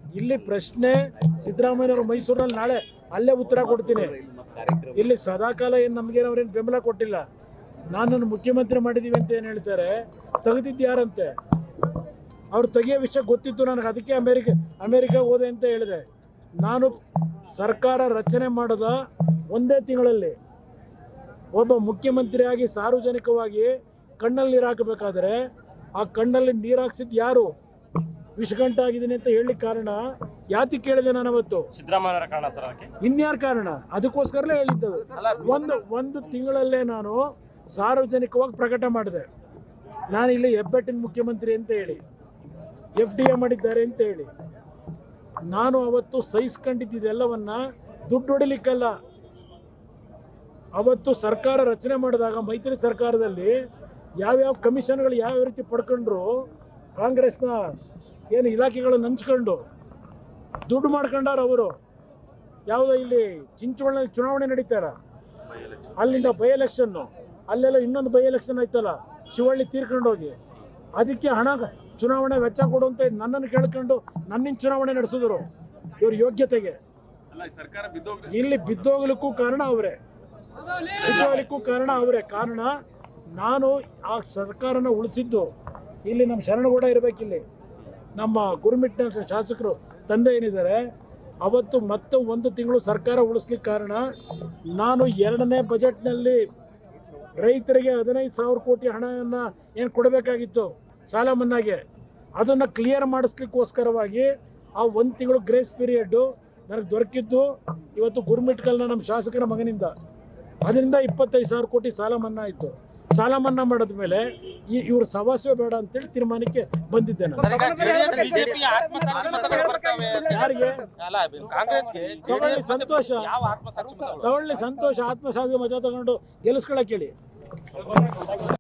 ಇಲ್ಲಿ ಪ್ರಶ್ನೆ ಸಿದ್ದರಾಮಯ್ಯನವರು ಮೈಸೂರಿನಲ್ಲಿ ನಾಳೆ ಅಲ್ಲೇ ಉತ್ತರ ಕೊಡ್ತೀನಿ ಇಲ್ಲಿ ಸದಾಕಾಲ ಏನು ನಮಗೇನು ಅವ್ರೇನು ಬೆಂಬಲ ಕೊಟ್ಟಿಲ್ಲ ನಾನನ್ನು ಮುಖ್ಯಮಂತ್ರಿ ಮಾಡಿದ್ದೀವಿ ಅಂತ ಏನು ಹೇಳ್ತಾರೆ ತೆಗೆದಿದ್ದು ಯಾರಂತೆ ಅವ್ರು ತೆಗಿಯೋ ವಿಷಯ ಗೊತ್ತಿತ್ತು ನನಗೆ ಅದಕ್ಕೆ ಅಮೇರಿಕ ಅಮೇರಿಕ ಹೋದೆ ಅಂತ ಹೇಳಿದೆ ನಾನು ಸರ್ಕಾರ ರಚನೆ ಮಾಡಿದ ಒಂದೇ ತಿಂಗಳಲ್ಲಿ ಒಬ್ಬ ಮುಖ್ಯಮಂತ್ರಿಯಾಗಿ ಸಾರ್ವಜನಿಕವಾಗಿ ಕಣ್ಣಲ್ಲಿ ನೀರು ಹಾಕಬೇಕಾದ್ರೆ ಆ ಕಣ್ಣಲ್ಲಿ ನೀರು ಹಾಕ್ಸಿದ್ದು ಯಾರು ವಿಷಗಂಟ ಆಗಿದ್ದೀನಿ ಅಂತ ಹೇಳಲಿಕ್ಕೆ ಕಾರಣ ಯಾತಿ ಕೇಳಿದೆ ನಾನು ಅವತ್ತು ಸಿದ್ದರಾಮಯ್ಯರ ಕಾರಣ ಸರ್ ಅದಕ್ಕೆ ಇನ್ಯಾರ ಕಾರಣ ಅದಕ್ಕೋಸ್ಕರಲೇ ಹೇಳಿದ್ದು ಒಂದು ಒಂದು ತಿಂಗಳಲ್ಲೇ ನಾನು ಸಾರ್ವಜನಿಕವಾಗಿ ಪ್ರಕಟ ಮಾಡಿದೆ ನಾನು ಇಲ್ಲಿ ಹೆಬ್ಬೆಟ್ಟಿನ ಮುಖ್ಯಮಂತ್ರಿ ಅಂತ ಹೇಳಿ ಎಫ್ ಡಿ ಎ ಮಾಡಿದ್ದಾರೆ ಅಂತ ಹೇಳಿ ನಾನು ಅವತ್ತು ಸಹಿಸ್ಕೊಂಡಿದ್ದೆಲ್ಲವನ್ನ ದುಡ್ಡು ಹೊಡಿಲಿಕ್ಕಲ್ಲ ಅವತ್ತು ಸರ್ಕಾರ ರಚನೆ ಮಾಡಿದಾಗ ಮೈತ್ರಿ ಸರ್ಕಾರದಲ್ಲಿ ಯಾವ್ಯಾವ ಕಮಿಷನ್ಗಳು ಯಾವ ರೀತಿ ಪಡ್ಕೊಂಡ್ರು ಕಾಂಗ್ರೆಸ್ನ ಏನು ಇಲಾಖೆಗಳನ್ನು ಹಂಚ್ಕೊಂಡು ದುಡ್ಡು ಮಾಡ್ಕೊಂಡಾರ ಅವರು ಯಾವುದೋ ಇಲ್ಲಿ ಚಿಂಚೋಳಿ ಚುನಾವಣೆ ನಡೀತಾರ ಅಲ್ಲಿಂದ ಬೈ ಎಲೆಕ್ಷನ್ನು ಅಲ್ಲೆಲ್ಲ ಇನ್ನೊಂದು ಬೈ ಎಲೆಕ್ಷನ್ ಆಯ್ತಲ್ಲ ಶಿವಳ್ಳಿ ತೀರ್ಕೊಂಡು ಹೋಗಿ ಅದಕ್ಕೆ ಹಣ ಚುನಾವಣೆ ವೆಚ್ಚ ಕೊಡು ಅಂತ ನನ್ನನ್ನು ಕೇಳ್ಕೊಂಡು ನನ್ನಿಂದ ಚುನಾವಣೆ ನಡೆಸಿದ್ರು ಇವ್ರ ಯೋಗ್ಯತೆಗೆ ಸರ್ಕಾರ ಬಿದ್ದೋಗ್ಲಿ ಇಲ್ಲಿ ಬಿದ್ದೋಗ್ಲಿಕ್ಕೂ ಕಾರಣ ಅವರೇ ಬಿದ್ದೋಗ್ಲಿಕ್ಕೂ ಕಾರಣ ಅವರೇ ಕಾರಣ ನಾನು ಆ ಸರ್ಕಾರನ ಉಳಿಸಿದ್ದು ಇಲ್ಲಿ ನಮ್ಮ ಶರಣಗೌಡ ಇರಬೇಕಿಲ್ಲಿ ನಮ್ಮ ಗುರುಮಿಟ್ನ ಶಾಸಕರು ತಂದೆ ಏನಿದ್ದಾರೆ ಅವತ್ತು ಮತ್ತೆ ಒಂದು ತಿಂಗಳು ಸರ್ಕಾರ ಉಳಿಸ್ಲಿಕ್ಕೆ ಕಾರಣ ನಾನು ಎರಡನೇ ಬಜೆಟ್ನಲ್ಲಿ ರೈತರಿಗೆ ಹದಿನೈದು ಸಾವಿರ ಕೋಟಿ ಹಣವನ್ನು ಏನು ಕೊಡಬೇಕಾಗಿತ್ತು ಸಾಲ ಮನ್ನಾಗೆ ಅದನ್ನು ಕ್ಲಿಯರ್ ಮಾಡಿಸ್ಲಿಕ್ಕೋಸ್ಕರವಾಗಿ ಆ ಒಂದು ತಿಂಗಳು ಗ್ರೇಸ್ ಪೀರಿಯಡ್ಡು ನನಗೆ ದೊರಕಿದ್ದು ಇವತ್ತು ಗುರುಮಿಟ್ಕಲ್ನ ನಮ್ಮ ಶಾಸಕರ ಮಗನಿಂದ ಅದರಿಂದ ಇಪ್ಪತ್ತೈದು ಸಾವಿರ ಕೋಟಿ ಸಾಲ ಮನ್ನಾ ಆಯಿತು ಸಾಲ ಮನ್ನಾ ಮಾಡಿದ ಮೇಲೆ ಈ ಇವ್ರ ಸವಾಸವೇ ಬೇಡ ಅಂತೇಳಿ ತೀರ್ಮಾನಕ್ಕೆ ಬಂದಿದ್ದೆ ನಾನು ಜೆಡಿಎಸ್ ಬಿಜೆಪಿ ಆತ್ಮಸಾಕ್ಷಿ ಮತಗಳು ಬರ್ತವೆ ಯಾರಿಗೆ ಅಲ್ಲ ಕಾಂಗ್ರೆಸ್ಗೆ ತಗೊಳ್ಳಿ ಜೆಡಿಎಸ್ ಸಂತೋಷ ಯಾವ ಆತ್ಮಸಾಕ್ಷಿ ಮತಗಳು ತಗೊಳ್ಳಿ ಸಂತೋಷ ಆತ್ಮಸಾಧ್ಯ ಮಜಾ ತಗೊಂಡು ಗೆಲ್ಲಿಸ್ಕೊಳಕ್ಕೆ ಹೇಳಿ